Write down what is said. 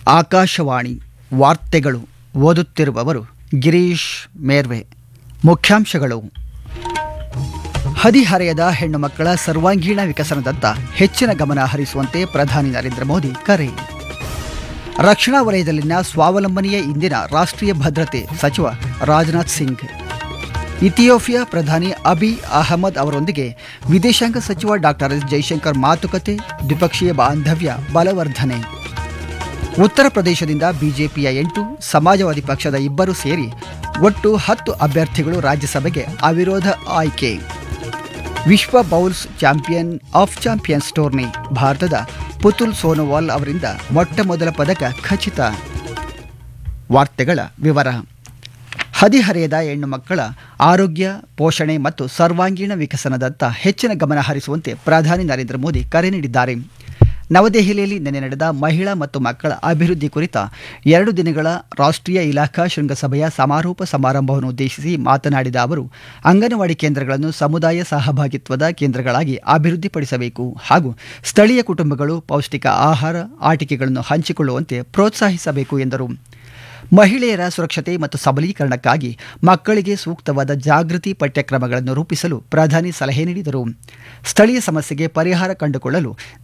ಆಕಾಶವಾಣಿ ವಾರ್ತೆಗಳು ಓದುತ್ತಿರುವವರು ಗಿರೀಶ್ ಮೇರ್ವೆ ಮುಖ್ಯಾಂಶಗಳು ಹದಿಹರೆಯದ ಹೆಣ್ಣು ಮಕ್ಕಳ ಸರ್ವಾಂಗೀಣ ವಿಕಸನದತ್ತ ಹೆಚ್ಚಿನ ಗಮನ ಹರಿಸುವಂತೆ ಪ್ರಧಾನಿ ನರೇಂದ್ರ ಮೋದಿ ಕರೆ ರಕ್ಷಣಾ ವಲಯದಲ್ಲಿನ ಸ್ವಾವಲಂಬನೆಯೇ ಇಂದಿನ ರಾಷ್ಟ್ರೀಯ ಭದ್ರತೆ ಸಚಿವ ರಾಜನಾಥ್ ಸಿಂಗ್ ಇಥಿಯೋಪಿಯಾ ಪ್ರಧಾನಿ ಅಬಿ ಅಹಮದ್ ಅವರೊಂದಿಗೆ ವಿದೇಶಾಂಗ ಸಚಿವ ಡಾಕ್ಟರ್ ಎಸ್ ಜೈಶಂಕರ್ ಮಾತುಕತೆ ದ್ವಿಪಕ್ಷೀಯ ಬಾಂಧವ್ಯ ಬಲವರ್ಧನೆ ಉತ್ತರ ಪ್ರದೇಶದಿಂದ ಬಿಜೆಪಿಯ ಎಂಟು ಸಮಾಜವಾದಿ ಪಕ್ಷದ ಇಬ್ಬರು ಸೇರಿ ಒಟ್ಟು ಹತ್ತು ಅಭ್ಯರ್ಥಿಗಳು ರಾಜ್ಯಸಭೆಗೆ ಅವಿರೋಧ ಆಯ್ಕೆ ವಿಶ್ವ bowls champion of champions tourney ಭಾರತದ ಪುತುಲ್ ಸೋನೋವಾಲ್ ಅವರಿಂದ ಮೊಟ್ಟ ಮೊದಲ ಪದಕ ಖಚಿತ ವಾರ್ತೆಗಳ ವಿವರ ಹದಿಹರೆಯದ ಹೆಣ್ಣು ಮಕ್ಕಳ ಆರೋಗ್ಯ ಪೋಷಣೆ ಮತ್ತು ಸರ್ವಾಂಗೀಣ ವಿಕಸನದತ್ತ ಹೆಚ್ಚಿನ ಗಮನ ಹರಿಸುವಂತೆ ಪ್ರಧಾನಿ ನರೇಂದ್ರ ಮೋದಿ ಕರೆ ನೀಡಿದ್ದಾರೆ ನವದೆಹಲಿಯಲ್ಲಿ ನಿನ್ನೆ ನಡೆದ ಮಹಿಳಾ ಮತ್ತು ಮಕ್ಕಳ ಅಭಿವೃದ್ಧಿ ಕುರಿತ ಎರಡು ದಿನಗಳ ರಾಷ್ಟ್ರೀಯ ಇಲಾಖಾ ಶೃಂಗಸಭೆಯ ಸಮಾರೋಪ ಸಮಾರಂಭವನ್ನು ಉದ್ದೇಶಿಸಿ ಮಾತನಾಡಿದ ಅವರು ಅಂಗನವಾಡಿ ಕೇಂದ್ರಗಳನ್ನು ಸಮುದಾಯ ಸಹಭಾಗಿತ್ವದ ಕೇಂದ್ರಗಳಾಗಿ ಅಭಿವೃದ್ಧಿಪಡಿಸಬೇಕು ಹಾಗೂ ಸ್ಥಳೀಯ ಕುಟುಂಬಗಳು ಪೌಷ್ಟಿಕ ಆಹಾರ ಆಟಿಕೆಗಳನ್ನು ಹಂಚಿಕೊಳ್ಳುವಂತೆ ಪ್ರೋತ್ಸಾಹಿಸಬೇಕು ಎಂದರು ಮಹಿಳೆಯರ ಸುರಕ್ಷತೆ ಮತ್ತು ಸಬಲೀಕರಣಕ್ಕಾಗಿ ಮಕ್ಕಳಿಗೆ ಸೂಕ್ತವಾದ ಜಾಗೃತಿ ಪಠ್ಯಕ್ರಮಗಳನ್ನು ರೂಪಿಸಲು ಪ್ರಧಾನಿ ಸಲಹೆ ನೀಡಿದರು ಸ್ಥಳೀಯ ಸಮಸ್ಯೆಗೆ ಪರಿಹಾರ ಕಂಡುಕೊಳ್ಳಲು